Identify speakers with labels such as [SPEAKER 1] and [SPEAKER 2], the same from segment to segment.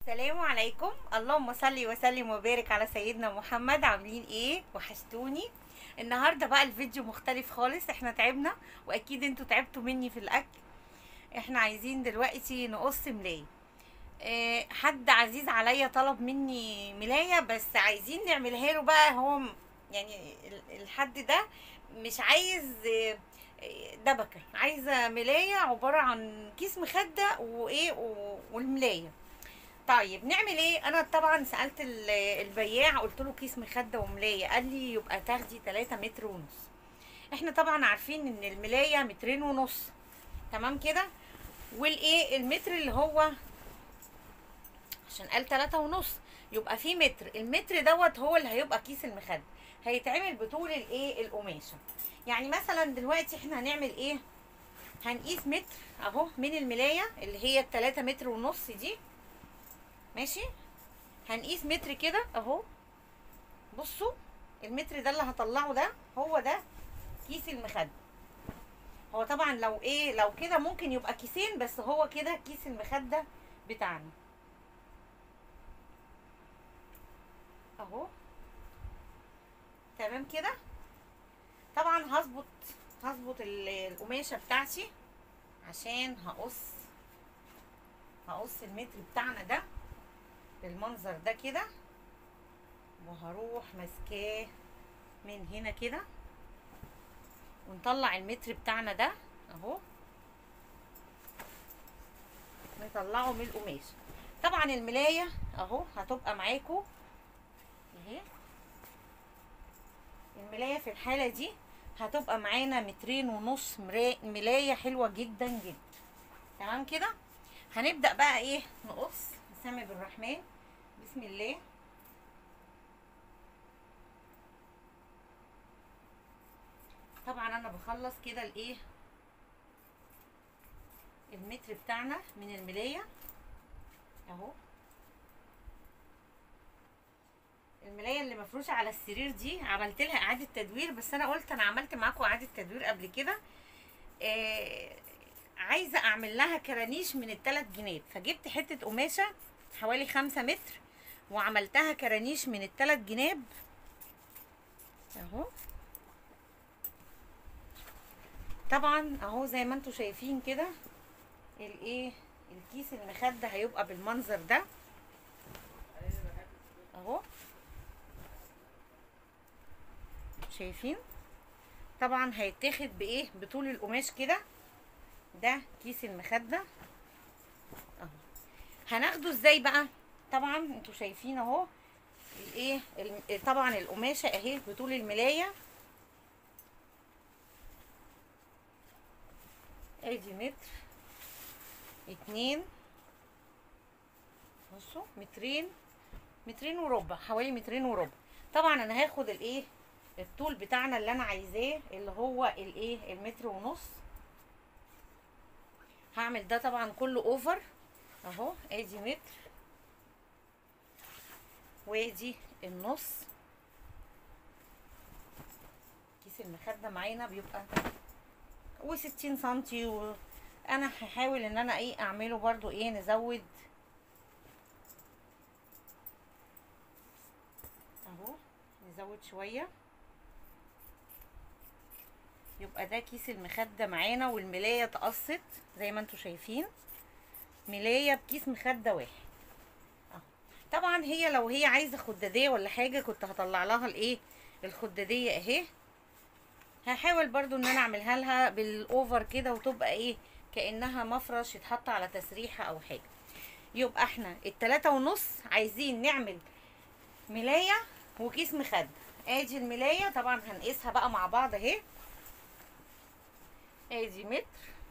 [SPEAKER 1] السلام عليكم اللهم صل وسلم وبارك على سيدنا محمد عاملين ايه وحشتوني النهارده بقى الفيديو مختلف خالص احنا تعبنا واكيد انتوا تعبتوا مني في الاكل احنا عايزين دلوقتي نقص ملايه اه حد عزيز عليا طلب مني ملايه بس عايزين نعملها له بقى هو م- يعني ال- الحد ده مش عايز اه، اه، دبكه عايزه ملايه عباره عن كيس مخده وايه و- والملايه طيب نعمل ايه انا طبعا سالت ال- البياع قلت له كيس مخده وملايه قال لي يبقى تاخدي 3 متر ونص احنا طبعا عارفين ان الملايه مترين ونص تمام كده والايه المتر اللي هو عشان قال تلاتة ونص يبقى في متر المتر دوت هو اللي هيبقى كيس المخده هيتعمل بطول الايه القماشه يعني مثلا دلوقتي احنا هنعمل ايه هنقيس متر اهو من الملايه اللي هي التلاتة متر ونص دي ماشي هنقيس متر كده اهو بصوا المتر ده اللي هطلعه ده هو ده كيس المخده هو طبعا لو ايه لو كده ممكن يبقى كيسين بس هو كده كيس المخده بتاعنا اهو تمام كده طبعا هظبط هظبط ال- القماشه بتاعتي عشان هقص هقص المتر بتاعنا ده بالمنظر ده كده وهروح ماسكاه من هنا كده ونطلع المتر بتاعنا ده اهو نطلعه من القماش طبعا الملايه اهو هتبقى معاكم اهي الملايه في الحاله دي هتبقى معانا مترين ونص مرا- ملايه حلوه جدا جدا تمام كده هنبدا بقى ايه نقص نسمي بالرحمن بسم الله طبعا انا بخلص كده الايه المتر بتاعنا من الملايه اهو الملايه اللي مفروشه على السرير دي عملت لها اعاده تدوير بس انا قلت انا عملت معاكم اعاده تدوير قبل كده آه عايزه اعمل لها كرانيش من الثلاث جنيه فجبت حته قماشه حوالي خمسة متر وعملتها كرانيش من الثلاث جناب اهو طبعا اهو زي ما انتم شايفين كده الايه الكيس المخده هيبقى بالمنظر ده اهو شايفين طبعا هيتاخد بايه بطول القماش كده ده كيس المخده اهو هناخده ازاي بقى طبعا انتوا شايفين اهو الايه الم- طبعا القماشه اهي بطول الملايه ادي متر اتنين بصوا مترين مترين وربع حوالي مترين وربع طبعا انا هاخد الايه الطول بتاعنا اللي انا عايزاه اللي هو الايه المتر ونص هعمل ده طبعا كله اوفر اهو ادي متر وادي النص كيس المخده معانا بيبقى وستين سنتي وانا هحاول ان انا ايه اعمله برضو ايه نزود اهو نزود شويه يبقى ده كيس المخده معانا والملايه اتقصت زي ما انتوا شايفين ملايه بكيس مخده واحد اهو طبعا هي لو هي عايزه خداديه ولا حاجه كنت هطلع لها الايه الخداديه اهي هحاول برضو ان انا اعملها لها بالاوفر كده وتبقى ايه كانها مفرش يتحط على تسريحه او حاجه يبقى احنا التلاتة ونص عايزين نعمل ملايه وكيس مخده ادي الملايه طبعا هنقيسها بقى مع بعض اهي ادي متر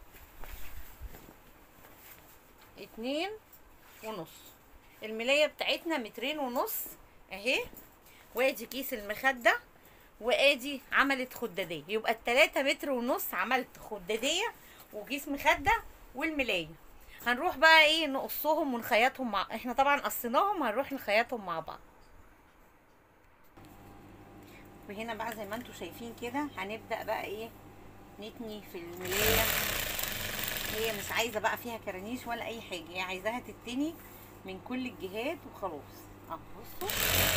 [SPEAKER 1] اتنين ونص الملاية بتاعتنا مترين ونص اهي وادي كيس المخدة وادي عملت خدادية يبقى التلاتة متر ونص عملت خدادية وكيس مخدة والملاية هنروح بقى ايه نقصهم ونخيطهم مع احنا طبعا قصيناهم هنروح نخيطهم مع بعض وهنا بقى زي ما انتوا شايفين كده هنبدأ بقى ايه نتني في الملاية هي مش عايزة بقى فيها كرانيش ولا اي حاجة هي عايزاها تتني من كل الجهات وخلاص اهو بصوا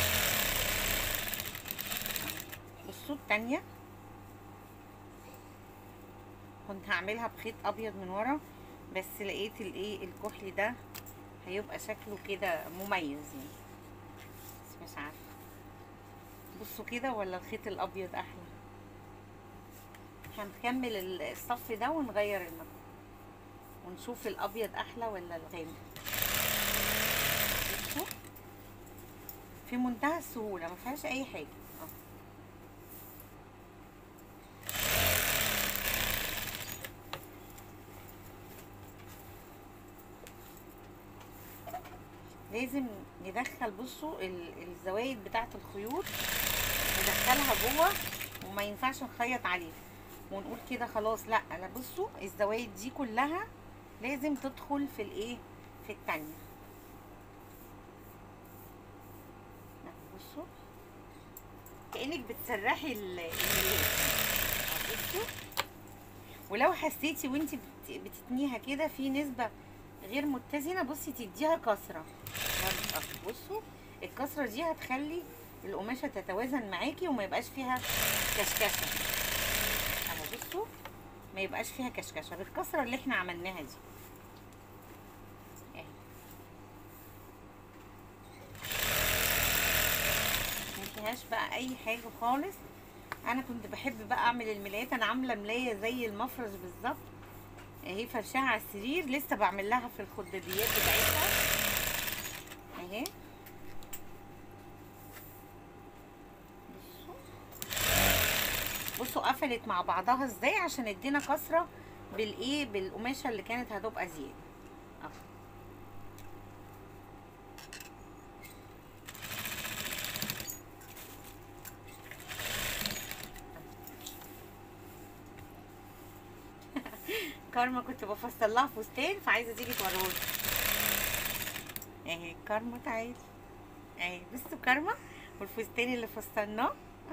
[SPEAKER 1] بصوا التانية كنت هعملها بخيط ابيض من ورا بس لقيت الايه الكحل ده هيبقى شكله كده مميز يعني بس مش عارفه بصوا كده ولا الخيط الابيض احلى هنكمل ال- الصف ده ونغير المكان ونشوف الابيض احلى ولا الغامق بصوا في منتهى السهوله ما فيهاش اي حاجه اه لازم ندخل بصوا ال- الزوايد بتاعه الخيوط ندخلها جوه وما ينفعش نخيط عليها ونقول كده خلاص لا انا بصوا الزوايد دي كلها لازم تدخل في الايه في التانية بصوا كأنك بتسرحي ال- الملاية أهو بصوا ولو حسيتي وانت بت- بتتنيها كده في نسبة غير متزنة بصي تديها كسرة برضه أهو بصوا الكسرة دي هتخلي القماشة تتوازن معاكي وما يبقاش فيها كشكشة اهو بصوا ما يبقاش فيها كشكشة بالكسرة اللي احنا عملناها دي اهي ما فيهاش بقى اي حاجة خالص انا كنت بحب بقى اعمل الملايات انا عاملة ملاية زي المفرش بالظبط اهي فرشاها على السرير لسه بعمل لها في الخداديات بتاعتها اهي بصوا بصوا قفلت مع بعضها ازاي عشان ادينا كسره بالايه بالقماشه اللي كانت هتبقى زياده اهو كارما كنت بفصل لها فستان فعايزه تيجي توريهولي اهي كارما تعالي اهي بصوا كارما والفستان اللي فصلناه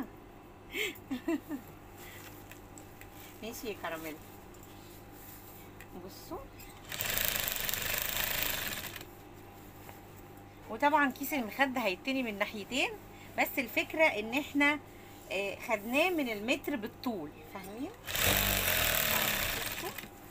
[SPEAKER 1] ماشي يا كراميل بصوا وطبعا كيس المخدة هيتني من ناحيتين بس الفكرة ان احنا آه، خدناه من المتر بالطول فاهمين بصوا.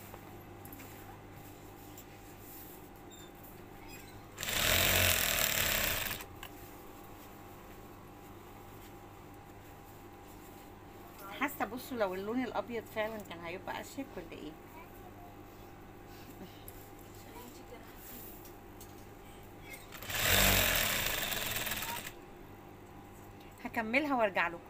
[SPEAKER 1] حاسه بصوا لو اللون الابيض فعلا كان هيبقى اشيك ولا ايه هكملها وارجع لكم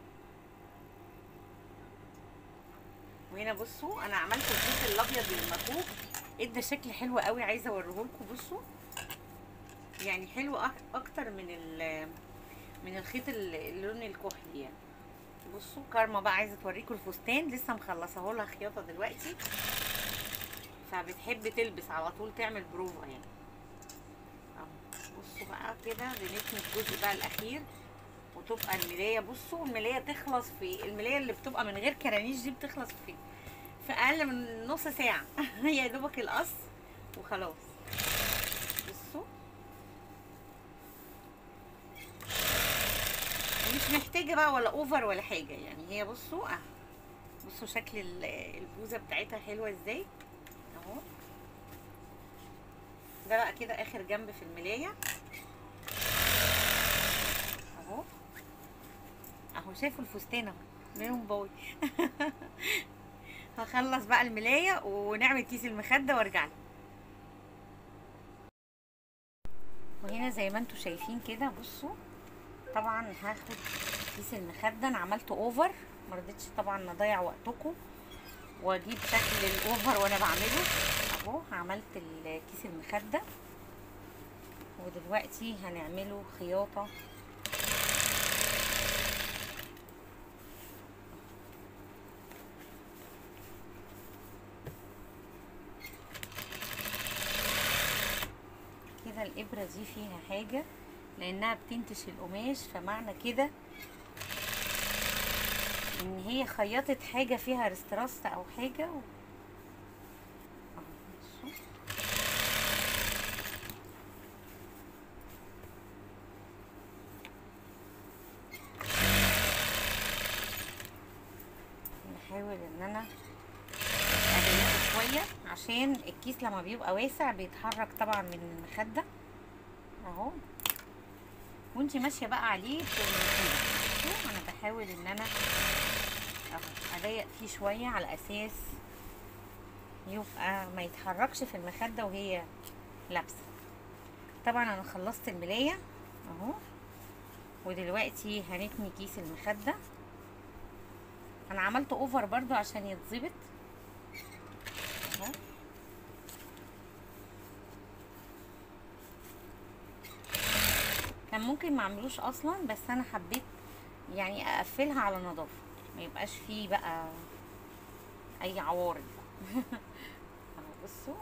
[SPEAKER 1] وهنا بصوا انا عملت الخيط الابيض المكوك ادى شكل حلو قوي عايزه اوريهولكم بصوا يعني حلو أك- اكتر من ال من الخيط ال- اللون الكحلي يعني بصوا كارما بقى عايزه توريكم الفستان لسه مخلصه لها خياطه دلوقتي فبتحب تلبس على طول تعمل بروفا يعني اهو بصوا بقى كده بنتني الجزء بقى الاخير وتبقى الملايه بصوا الملايه تخلص في الملايه اللي بتبقى من غير كرانيش دي بتخلص في في اقل من نص ساعه هي يا دوبك القص وخلاص بصوا مش محتاجه بقى ولا اوفر ولا حاجه يعني هي بصوا اه بصوا شكل ال- البوزه بتاعتها حلوه ازاي اهو ده بقى كده اخر جنب في الملايه اهو اهو شايفوا الفستان اهو منهم باي هخلص بقى الملايه ونعمل كيس المخده وارجع لكم وهنا زي ما انتم شايفين كده بصوا طبعا هاخد كيس المخده انا عملته اوفر ما رضيتش طبعا اضيع وقتكم واجيب شكل الاوفر وانا بعمله اهو عملت ال- كيس المخده ودلوقتي هنعمله خياطه كده الابره دي فيها حاجه لانها بتنتش القماش فمعنى كده ان هي خيطت حاجه فيها رستراست او حاجه و... أهو، بصوا. عشان الكيس لما بيبقى واسع بيتحرك طبعا من المخده اهو وانتي ماشيه بقى عليه بتقولي انا بحاول ان انا اهو اضيق فيه شويه على اساس يبقى ما يتحركش في المخده وهي لابسه طبعا انا خلصت الملايه اهو ودلوقتي هنتني كيس المخده انا عملت اوفر برضو عشان يتظبط اهو كان ممكن ما اعملوش اصلا بس انا حبيت يعني اقفلها على نظافه ما يبقاش فيه بقى اي عوارض اهو بصوا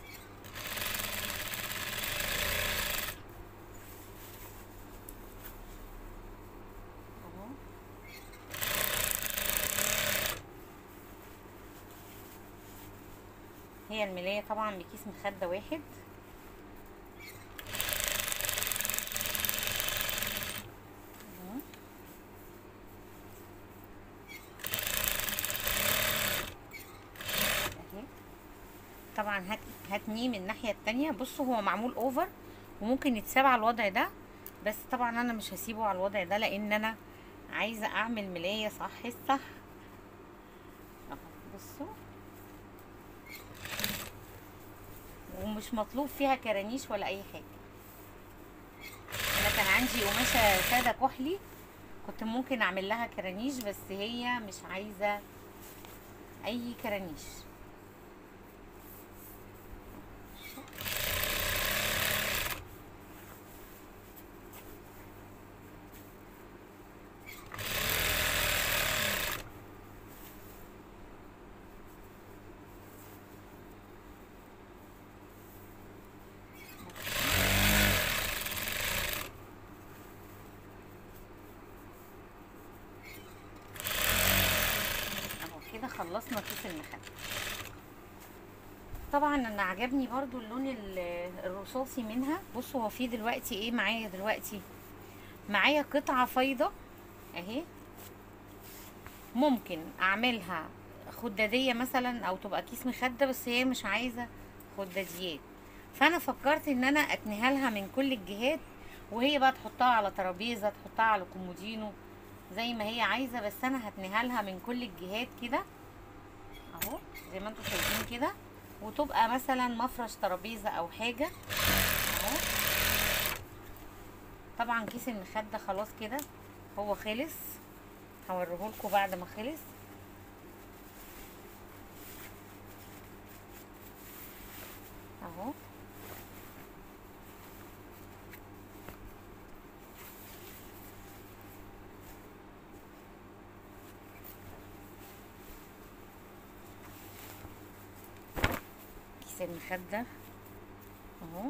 [SPEAKER 1] اهو هي الملاية طبعا بكيس مخدة واحد اهو. اهي. طبعا هت... هتنيه من الناحية التانية بصوا هو معمول اوفر وممكن يتساب على الوضع ده بس طبعا انا مش هسيبه على الوضع ده لان انا عايزة اعمل ملاية صح الصح اهو بصوا ومش مطلوب فيها كرانيش ولا اي حاجه انا كان عندي قماشه ساده كحلي كنت ممكن اعمل لها كرانيش بس هي مش عايزه اي كرانيش اهو كده خلصنا كيس المخده طبعا انا عجبني برضو اللون ال- الرصاصي منها بصوا هو في دلوقتي ايه معايا دلوقتي معايا قطعه فايضه اهي ممكن اعملها خداديه مثلا او تبقى كيس مخده بس هي مش عايزه خداديات فانا فكرت ان انا اتنيها لها من كل الجهات وهي بقى تحطها على ترابيزه تحطها على كومودينو زي ما هي عايزه بس انا هتنيها لها من كل الجهات كده اهو زي ما انتم شايفين كده وتبقى مثلا مفرش ترابيزه او حاجه اهو طبعا كيس المخده خلاص كده هو خلص هوريهولكوا بعد ما خلص اهو كيس المخدة اهو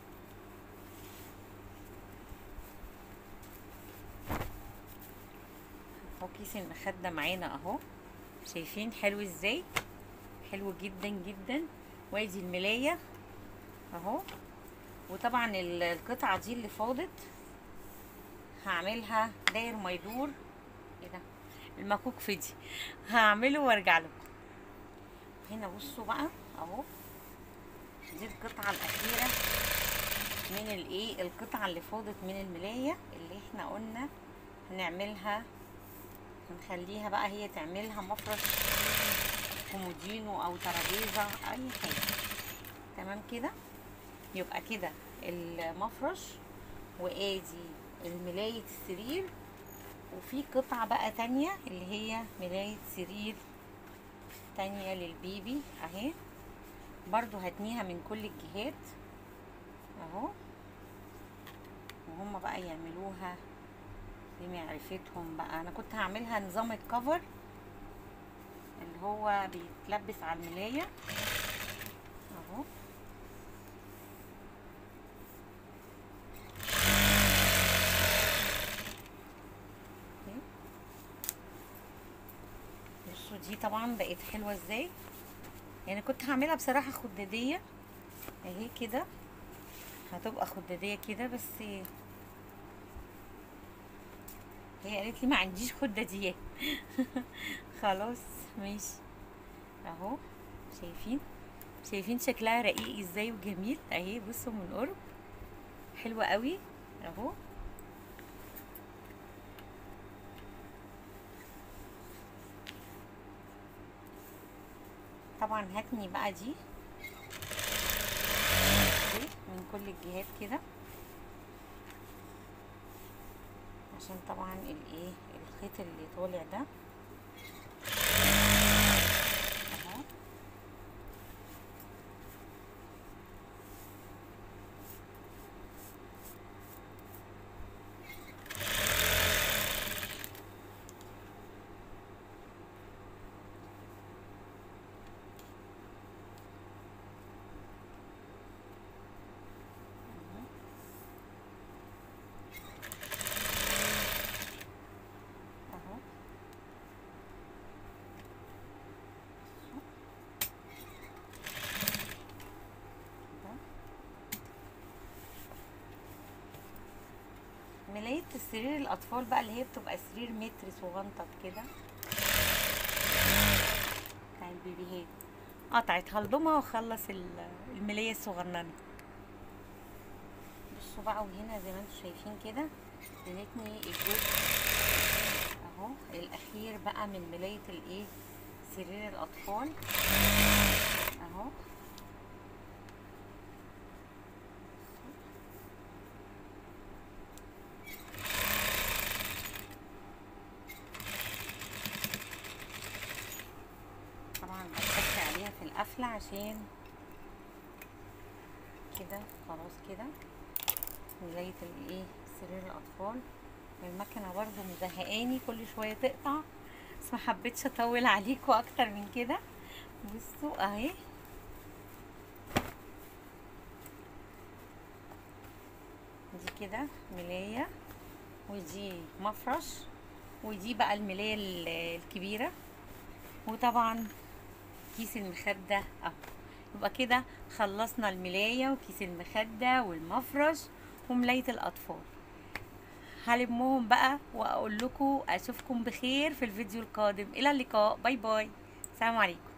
[SPEAKER 1] اهو كيس المخدة معانا اهو شايفين حلو ازاي حلو جدا جدا وادي الملاية اهو وطبعا ال- القطعة دي اللي فاضت هعملها داير ما يدور ايه ده المكوك فدي هعمله وارجع لكم هنا بصوا بقى اهو دي القطعة الأخيرة من الايه القطعة اللي فاضت من الملاية اللي احنا قلنا هنعملها هنخليها بقى هي تعملها مفرش كومودينو او ترابيزة اي حاجة تمام كده يبقى كده المفرش وادي الملاية السرير وفي قطعة بقى تانية اللي هي ملاية سرير تانية للبيبي اهي برضو هتنيها من كل الجهات اهو وهم بقى يعملوها بمعرفتهم بقى انا كنت هعملها نظام الكفر اللي هو بيتلبس على الملاية اهو أوكي. بصوا دي طبعا بقت حلوة ازاي يعني كنت هعملها بصراحة خدادية اهي كده هتبقى خدادية كده بس هي قالت لي ما عنديش خداديات خلاص ماشي اهو شايفين شايفين شكلها رقيق ازاي وجميل اهي بصوا من قرب حلوة قوي اهو طبعا هتني بقى دي من كل الجهات كده عشان طبعا الايه الخيط اللي طالع ده اهو اهو ملاية السرير الأطفال بقى اللي هي بتبقى سرير متر صغنطط كده بتاع البيبيهات قطعت هلضمها واخلص ال- الملاية الصغننة بصوا بقى وهنا زي ما انتم شايفين كده ادتني الجزء اهو الاخير بقى من ملاية الايه سرير الاطفال اهو طبعا بتك عليها في القفلة عشان كده خلاص كده ملاية الايه سرير الاطفال المكنة برضو مزهقاني كل شوية تقطع بس ما حبيتش اطول عليكم اكتر من كده بصوا اهي دي كده ملاية ودي مفرش ودي بقى الملاية ال- الكبيرة وطبعا كيس المخدة اهو يبقى كده خلصنا الملاية وكيس المخدة والمفرش وملاية الأطفال هلمهم بقى وأقول لكم أشوفكم بخير في الفيديو القادم إلى اللقاء باي باي السلام عليكم